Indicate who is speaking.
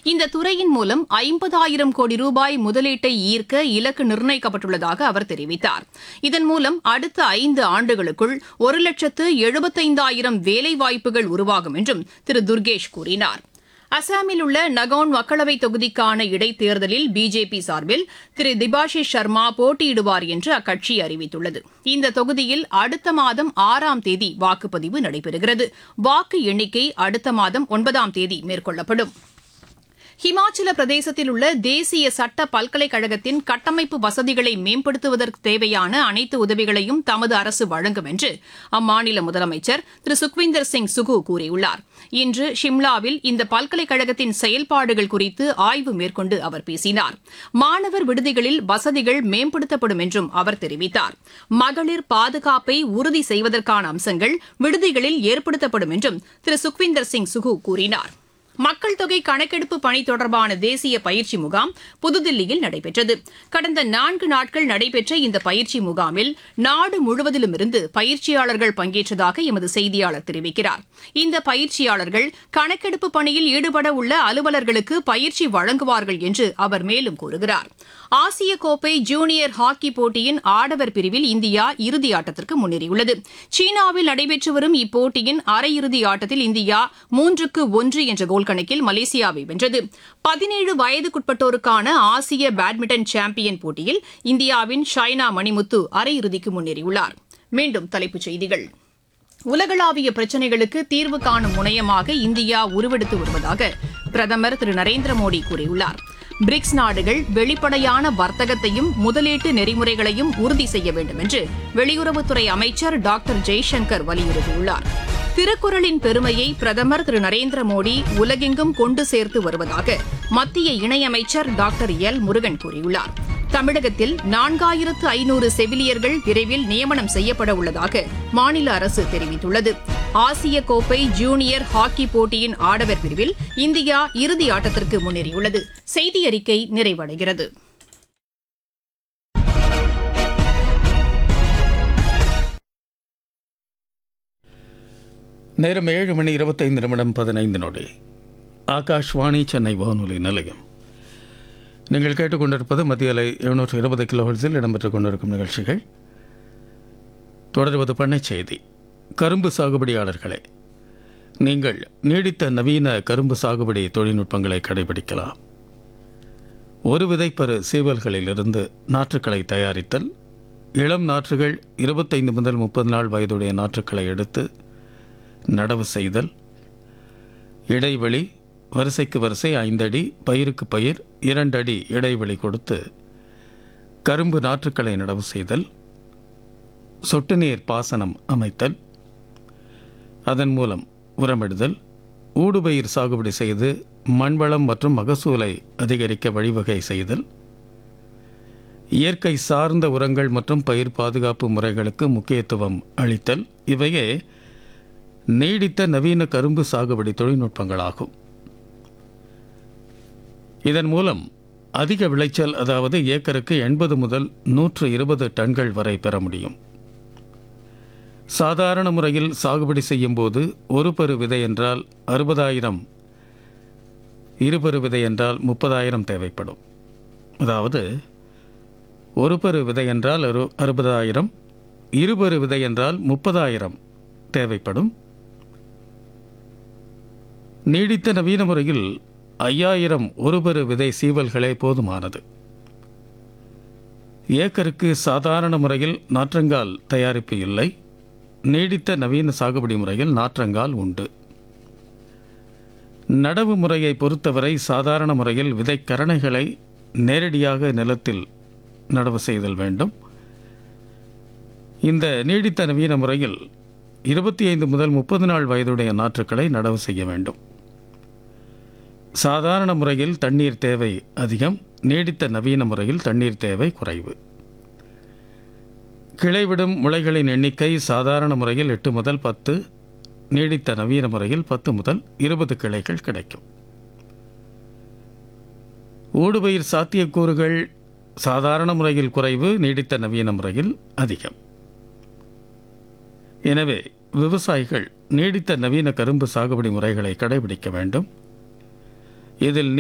Speaker 1: இந்த துறையின் மூலம் ஐம்பதாயிரம் கோடி ரூபாய் முதலீட்டை ஈர்க்க இலக்கு நிர்ணயிக்கப்பட்டுள்ளதாக அவர் தெரிவித்தார் இதன் மூலம் அடுத்த ஐந்து ஆண்டுகளுக்குள் ஒரு லட்சத்து எழுபத்தைந்தாயிரம் வேலைவாய்ப்புகள் உருவாகும் என்றும் திரு துர்கேஷ் கூறினார் அசாமில் உள்ள நகவுன் மக்களவைத் தொகுதிக்கான இடைத்தேர்தலில் பிஜேபி சார்பில் திரு திபாஷிஷ் சர்மா போட்டியிடுவார் என்று அக்கட்சி அறிவித்துள்ளது இந்த தொகுதியில் அடுத்த மாதம் ஆறாம் தேதி வாக்குப்பதிவு நடைபெறுகிறது வாக்கு எண்ணிக்கை அடுத்த மாதம் ஒன்பதாம் தேதி மேற்கொள்ளப்படும் ஹிமாச்சல பிரதேசத்தில் உள்ள தேசிய சட்ட பல்கலைக்கழகத்தின் கட்டமைப்பு வசதிகளை மேம்படுத்துவதற்கு தேவையான அனைத்து உதவிகளையும் தமது அரசு வழங்கும் என்று அம்மாநில முதலமைச்சர் திரு சுக்விந்தர் சிங் சுகு கூறியுள்ளார் இன்று ஷிம்லாவில் இந்த பல்கலைக்கழகத்தின் செயல்பாடுகள் குறித்து ஆய்வு மேற்கொண்டு அவர் பேசினார் மாணவர் விடுதிகளில் வசதிகள் மேம்படுத்தப்படும் என்றும் அவர் தெரிவித்தார் மகளிர் பாதுகாப்பை உறுதி செய்வதற்கான அம்சங்கள் விடுதிகளில் ஏற்படுத்தப்படும் என்றும் திரு சுக்விந்தர் சிங் சுகு கூறினார் மக்கள் தொகை கணக்கெடுப்பு பணி தொடர்பான தேசிய பயிற்சி முகாம் புதுதில்லியில் நடைபெற்றது கடந்த நான்கு நாட்கள் நடைபெற்ற இந்த பயிற்சி முகாமில் நாடு முழுவதிலுமிருந்து பயிற்சியாளர்கள் பங்கேற்றதாக எமது செய்தியாளர் தெரிவிக்கிறார் இந்த பயிற்சியாளர்கள் கணக்கெடுப்பு பணியில் ஈடுபட உள்ள அலுவலர்களுக்கு பயிற்சி வழங்குவார்கள் என்று அவர் மேலும் கூறுகிறார் ஆசிய கோப்பை ஜூனியர் ஹாக்கி போட்டியின் ஆடவர் பிரிவில் இந்தியா இறுதி ஆட்டத்திற்கு முன்னேறியுள்ளது சீனாவில் நடைபெற்று வரும் இப்போட்டியின் அரையிறுதி ஆட்டத்தில் இந்தியா மூன்றுக்கு ஒன்று என்ற கோல் கணக்கில் மலேசியாவை வென்றது பதினேழு வயதுக்குட்பட்டோருக்கான ஆசிய பேட்மிண்டன் சாம்பியன் போட்டியில் இந்தியாவின் ஷைனா மணிமுத்து அரையிறுதிக்கு முன்னேறியுள்ளார் மீண்டும் தலைப்புச் செய்திகள் உலகளாவிய பிரச்சினைகளுக்கு தீர்வு காணும் முனையமாக இந்தியா உருவெடுத்து வருவதாக பிரதமர் திரு நரேந்திர மோடி கூறியுள்ளார் பிரிக்ஸ் நாடுகள் வெளிப்படையான வர்த்தகத்தையும் முதலீட்டு நெறிமுறைகளையும் உறுதி செய்ய வேண்டும் என்று வெளியுறவுத்துறை அமைச்சர் டாக்டர் ஜெய்சங்கர் வலியுறுத்தியுள்ளார் திருக்குறளின் பெருமையை பிரதமர் திரு நரேந்திர மோடி உலகெங்கும் கொண்டு சேர்த்து வருவதாக மத்திய இணையமைச்சர் டாக்டர் எல் முருகன் கூறியுள்ளார் தமிழகத்தில் நான்காயிரத்து ஐநூறு செவிலியர்கள் விரைவில் நியமனம் செய்யப்பட உள்ளதாக மாநில அரசு தெரிவித்துள்ளது ஆசிய கோப்பை ஜூனியர் ஹாக்கி போட்டியின் ஆடவர் பிரிவில் இந்தியா இறுதி ஆட்டத்திற்கு முன்னேறியுள்ளது செய்தி அறிக்கை நிறைவடைகிறது
Speaker 2: நேரம் ஏழு மணி இருபத்தைந்து நிமிடம் பதினைந்து நொடி ஆகாஷ்வாணி சென்னை வானொலி நிலையம் நீங்கள் கேட்டுக்கொண்டிருப்பது மத்திய அலை எழுநூற்று இருபது கிலோஹெர்ட்ஸில் இடம்பெற்றுக் கொண்டிருக்கும் நிகழ்ச்சிகள் தொடர்வது பண்ணைச் செய்தி கரும்பு சாகுபடியாளர்களே நீங்கள் நீடித்த நவீன கரும்பு சாகுபடி தொழில்நுட்பங்களை கடைபிடிக்கலாம் ஒரு விதைப்பரு சீவல்களிலிருந்து நாற்றுக்களை தயாரித்தல் இளம் நாற்றுகள் இருபத்தைந்து முதல் முப்பது நாள் வயதுடைய நாற்றுக்களை எடுத்து நடவு செய்தல் இடைவெளி வரிசைக்கு வரிசை ஐந்தடி பயிருக்கு பயிர் இரண்டு அடி இடைவெளி கொடுத்து கரும்பு நாற்றுக்களை நடவு செய்தல் சொட்டு நீர் பாசனம் அமைத்தல் அதன் மூலம் உரமிடுதல் ஊடுபயிர் சாகுபடி செய்து மண்வளம் மற்றும் மகசூலை அதிகரிக்க வழிவகை செய்தல் இயற்கை சார்ந்த உரங்கள் மற்றும் பயிர் பாதுகாப்பு முறைகளுக்கு முக்கியத்துவம் அளித்தல் இவையே நீடித்த நவீன கரும்பு சாகுபடி தொழில்நுட்பங்களாகும் இதன் மூலம் அதிக விளைச்சல் அதாவது ஏக்கருக்கு எண்பது முதல் நூற்று இருபது டன்கள் வரை பெற முடியும் சாதாரண முறையில் சாகுபடி செய்யும் போது ஒரு பரு விதை என்றால் அறுபதாயிரம் இருபரு விதை என்றால் முப்பதாயிரம் தேவைப்படும் அதாவது ஒரு பரு விதை என்றால் அறு அறுபதாயிரம் இருபரு விதை என்றால் முப்பதாயிரம் தேவைப்படும் நீடித்த நவீன முறையில் ஐயாயிரம் ஒருபரு விதை சீவல்களே போதுமானது ஏக்கருக்கு சாதாரண முறையில் நாற்றங்கால் தயாரிப்பு இல்லை நீடித்த நவீன சாகுபடி முறையில் நாற்றங்கால் உண்டு நடவு முறையை பொறுத்தவரை சாதாரண முறையில் விதைக்கரணைகளை நேரடியாக நிலத்தில் நடவு செய்தல் வேண்டும் இந்த நீடித்த நவீன முறையில் இருபத்தி ஐந்து முதல் முப்பது நாள் வயதுடைய நாற்றுக்களை நடவு செய்ய வேண்டும் சாதாரண முறையில் தண்ணீர் தேவை அதிகம் நீடித்த நவீன முறையில் தண்ணீர் தேவை குறைவு கிளைவிடும் முளைகளின் எண்ணிக்கை சாதாரண முறையில் எட்டு முதல் பத்து நீடித்த நவீன முறையில் பத்து முதல் இருபது கிளைகள் கிடைக்கும் ஊடுபயிர் சாத்தியக்கூறுகள் சாதாரண முறையில் குறைவு நீடித்த நவீன முறையில் அதிகம் எனவே விவசாயிகள் நீடித்த நவீன கரும்பு சாகுபடி முறைகளை கடைபிடிக்க வேண்டும் இதில்